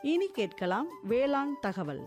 இனி கேட்கலாம் வேளாண் தகவல்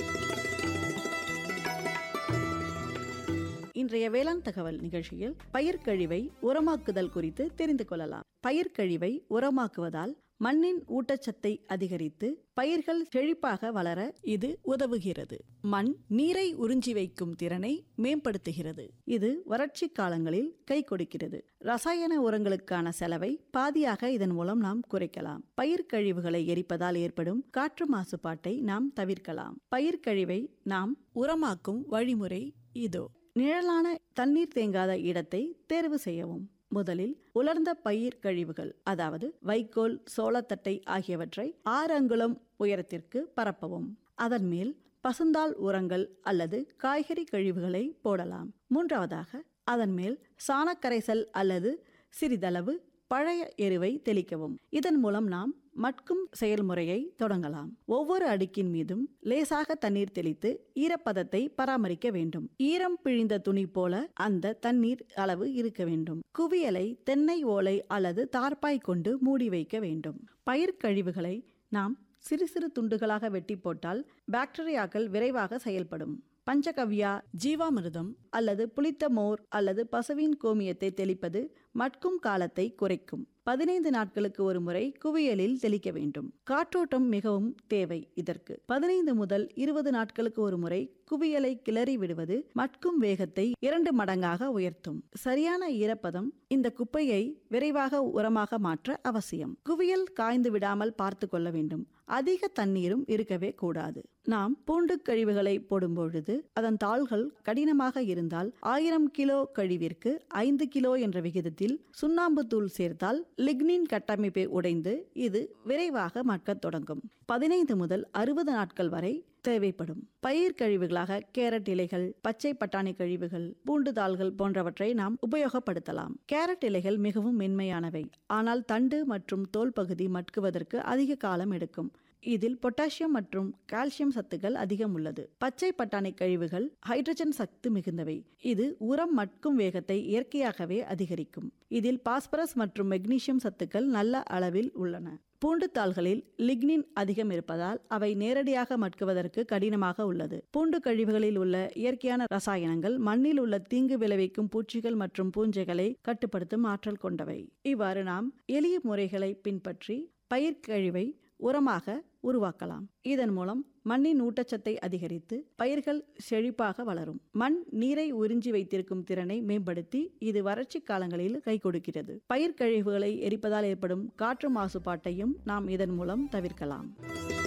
இன்றைய வேளாண் தகவல் நிகழ்ச்சியில் பயிர்க்கழிவை உரமாக்குதல் குறித்து தெரிந்து கொள்ளலாம் பயிர்க்கழிவை உரமாக்குவதால் மண்ணின் ஊட்டச்சத்தை அதிகரித்து பயிர்கள் செழிப்பாக வளர இது உதவுகிறது மண் நீரை உறிஞ்சி வைக்கும் திறனை மேம்படுத்துகிறது இது வறட்சி காலங்களில் கை கொடுக்கிறது ரசாயன உரங்களுக்கான செலவை பாதியாக இதன் மூலம் நாம் குறைக்கலாம் பயிர் கழிவுகளை எரிப்பதால் ஏற்படும் காற்று மாசுபாட்டை நாம் தவிர்க்கலாம் பயிர் கழிவை நாம் உரமாக்கும் வழிமுறை இதோ நிழலான தண்ணீர் தேங்காத இடத்தை தேர்வு செய்யவும் முதலில் உலர்ந்த பயிர் கழிவுகள் அதாவது வைக்கோல் சோளத்தட்டை ஆகியவற்றை ஆறு அங்குலம் உயரத்திற்கு பரப்பவும் அதன் மேல் பசுந்தாள் உரங்கள் அல்லது காய்கறி கழிவுகளை போடலாம் மூன்றாவதாக அதன் மேல் சாணக்கரைசல் அல்லது சிறிதளவு பழைய எருவை தெளிக்கவும் இதன் மூலம் நாம் மட்கும் செயல்முறையை தொடங்கலாம் ஒவ்வொரு அடுக்கின் மீதும் லேசாக தண்ணீர் தெளித்து ஈரப்பதத்தை பராமரிக்க வேண்டும் ஈரம் பிழிந்த துணி போல அந்த தண்ணீர் அளவு இருக்க வேண்டும் குவியலை தென்னை ஓலை அல்லது தார்பாய் கொண்டு மூடி வைக்க வேண்டும் பயிர் கழிவுகளை நாம் சிறு சிறு துண்டுகளாக வெட்டி போட்டால் பாக்டீரியாக்கள் விரைவாக செயல்படும் பஞ்சகவ்யா ஜீவாமிர்தம் அல்லது புளித்த மோர் அல்லது பசுவின் கோமியத்தை தெளிப்பது மட்கும் காலத்தை குறைக்கும் பதினைந்து நாட்களுக்கு ஒரு முறை குவியலில் தெளிக்க வேண்டும் காற்றோட்டம் மிகவும் தேவை இதற்கு பதினைந்து முதல் இருபது நாட்களுக்கு ஒரு முறை குவியலை கிளறி விடுவது மட்கும் வேகத்தை இரண்டு மடங்காக உயர்த்தும் சரியான ஈரப்பதம் இந்த குப்பையை விரைவாக உரமாக மாற்ற அவசியம் குவியல் காய்ந்து விடாமல் பார்த்து கொள்ள வேண்டும் அதிக தண்ணீரும் இருக்கவே கூடாது நாம் பூண்டு கழிவுகளை போடும் பொழுது அதன் தாள்கள் கடினமாக இருந்தால் ஆயிரம் கிலோ கழிவிற்கு ஐந்து கிலோ என்ற விகிதத்தில் சுண்ணாம்பு தூள் சேர்த்தால் லிக்னின் கட்டமைப்பை உடைந்து இது விரைவாக மக்கத் தொடங்கும் பதினைந்து முதல் அறுபது நாட்கள் வரை தேவைப்படும் பயிர் கழிவுகளாக கேரட் இலைகள் பச்சை பட்டாணி கழிவுகள் பூண்டு தாள்கள் போன்றவற்றை நாம் உபயோகப்படுத்தலாம் கேரட் இலைகள் மிகவும் மென்மையானவை ஆனால் தண்டு மற்றும் தோல் பகுதி மட்குவதற்கு அதிக காலம் எடுக்கும் இதில் பொட்டாசியம் மற்றும் கால்சியம் சத்துக்கள் அதிகம் உள்ளது பச்சை பட்டாணி கழிவுகள் ஹைட்ரஜன் சத்து மிகுந்தவை இது உரம் மட்கும் வேகத்தை இயற்கையாகவே அதிகரிக்கும் இதில் பாஸ்பரஸ் மற்றும் மெக்னீசியம் சத்துக்கள் நல்ல அளவில் உள்ளன பூண்டு தாள்களில் லிக்னின் அதிகம் இருப்பதால் அவை நேரடியாக மட்குவதற்கு கடினமாக உள்ளது பூண்டு கழிவுகளில் உள்ள இயற்கையான ரசாயனங்கள் மண்ணில் உள்ள தீங்கு விளைவிக்கும் பூச்சிகள் மற்றும் பூஞ்சைகளை கட்டுப்படுத்தும் ஆற்றல் கொண்டவை இவ்வாறு நாம் எளிய முறைகளை பின்பற்றி பயிர் கழிவை உரமாக உருவாக்கலாம் இதன் மூலம் மண்ணின் ஊட்டச்சத்தை அதிகரித்து பயிர்கள் செழிப்பாக வளரும் மண் நீரை உறிஞ்சி வைத்திருக்கும் திறனை மேம்படுத்தி இது வறட்சி காலங்களில் கை கொடுக்கிறது பயிர் கழிவுகளை எரிப்பதால் ஏற்படும் காற்று மாசுபாட்டையும் நாம் இதன் மூலம் தவிர்க்கலாம்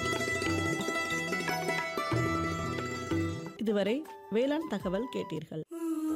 இதுவரை வேளாண் தகவல் கேட்டீர்கள்